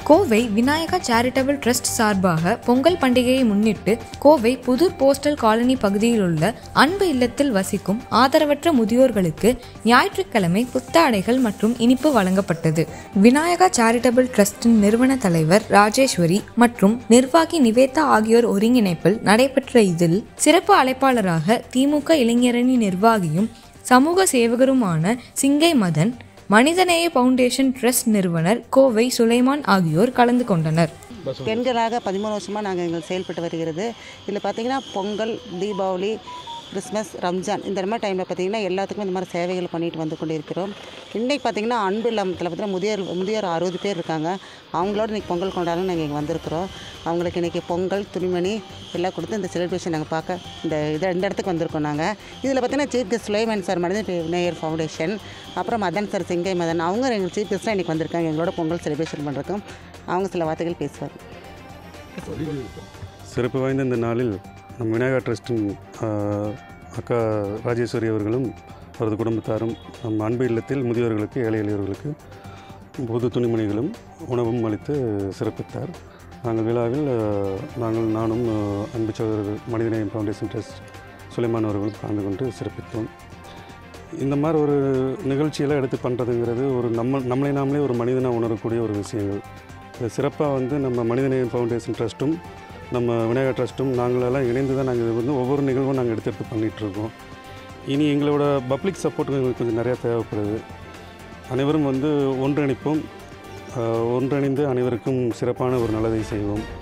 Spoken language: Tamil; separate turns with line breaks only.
கோவை விநாயகா சேரிட்டபிள் ட்ரஸ்ட் சார்பாக பொங்கல் பண்டிகையை முன்னிட்டு கோவை புது போஸ்டல் காலனி பகுதியில் உள்ள அன்பு இல்லத்தில் வசிக்கும் ஆதரவற்ற முதியோர்களுக்கு ஞாயிற்றுக்கிழமை புத்தாடைகள் மற்றும் இனிப்பு வழங்கப்பட்டது விநாயகா சேரிட்டபிள் ட்ரஸ்டின் நிறுவன தலைவர் ராஜேஸ்வரி மற்றும் நிர்வாகி நிவேதா ஆகியோர் ஒருங்கிணைப்பில் நடைபெற்ற இதில் சிறப்பு அழைப்பாளராக திமுக இளைஞரணி நிர்வாகியும் சமூக சேவகருமான சிங்கை மதன் மனிதநேய ஃபவுண்டேஷன் ட்ரஸ்ட் நிறுவனர் கோவை சுலைமான் ஆகியோர் கலந்து கொண்டனர்
பெண்களாக பதிமூணு வருஷமாக நாங்கள் எங்கள் செயல்பட்டு வருகிறது இதில் பார்த்தீங்கன்னா பொங்கல் தீபாவளி கிறிஸ்மஸ் ரம்ஜான் இந்த மாதிரி டைமில் பார்த்தீங்கன்னா எல்லாத்துக்கும் இந்த மாதிரி சேவைகள் பண்ணிட்டு வந்து கொண்டு இருக்கிறோம் இன்றைக்கி பார்த்தீங்கன்னா அன்பு இல்லத்தில் பார்த்தீங்கன்னா முதியோர் முதியோர் அறுபது பேர் இருக்காங்க அவங்களோட இன்றைக்கி பொங்கல் கொண்டாட நாங்கள் இங்கே வந்திருக்கிறோம் அவங்களுக்கு இன்றைக்கி பொங்கல் துணிமணி எல்லாம் கொடுத்து இந்த செலிப்ரேஷன் நாங்கள் பார்க்க இந்த இதை இந்த இடத்துக்கு வந்திருக்கோம் நாங்கள் இதில் பார்த்தீங்கன்னா சீஃப் கெஸ்ட் சுலைமன் சார் மனித நேயர் ஃபவுண்டேஷன் அப்புறம் மதன் சார் சிங்கை மதன் அவங்க எங்கள் சீஃப் கெஸ்ட்டாக இன்றைக்கி வந்திருக்காங்க எங்களோட பொங்கல் செலிப்ரேஷன் பண்ணுறதுக்கும் அவங்க சில வார்த்தைகள் பேசுவார்
சிறப்பு வாய்ந்த இந்த நாளில் நம் விநாயகா ட்ரஸ்டின் ஆஹ், அக்கா ராஜேஸ்வரி அவர்களும் அவரது குடும்பத்தாரும் நம் அன்பு இல்லத்தில் முதியோர்களுக்கு ஏழை எளியவர்களுக்கு பொது துணிமணிகளும் உணவும் அளித்து சிறப்பித்தார் நாங்கள் விழாவில் ஆஹ், நாங்கள் நானும் ஆஹ், அன்பு சகோதரர் மனிதநேயம் ஃபவுண்டேஷன் ட்ரஸ்ட் சுலைமான் அவர்களும் கலந்து கொண்டு சிறப்பித்தோம் இந்த மாதிரி ஒரு நிகழ்ச்சியெல்லாம் எடுத்து பண்ணுறதுங்கிறது ஒரு நம்ம நம்மளை நாமளே ஒரு மனிதனாக உணரக்கூடிய ஒரு விஷயங்கள் இது சிறப்பாக வந்து நம்ம மனிதநேயம் ஃபவுண்டேஷன் ட்ரஸ்ட்டும் நம்ம விநாயகர் ட்ரஸ்ட்டும் நாங்களெல்லாம் இணைந்து தான் நாங்கள் இது வந்து ஒவ்வொரு நிகழ்வும் நாங்கள் எடுத்து எடுத்து பண்ணிகிட்ருக்கோம் இனி எங்களோட பப்ளிக் சப்போர்ட் எங்களுக்கு கொஞ்சம் நிறையா தேவைப்படுது அனைவரும் வந்து ஒன்றிணைப்போம் ஆஹ் ஒன்றிணைந்து அனைவருக்கும் சிறப்பான ஒரு நல்லதை செய்வோம்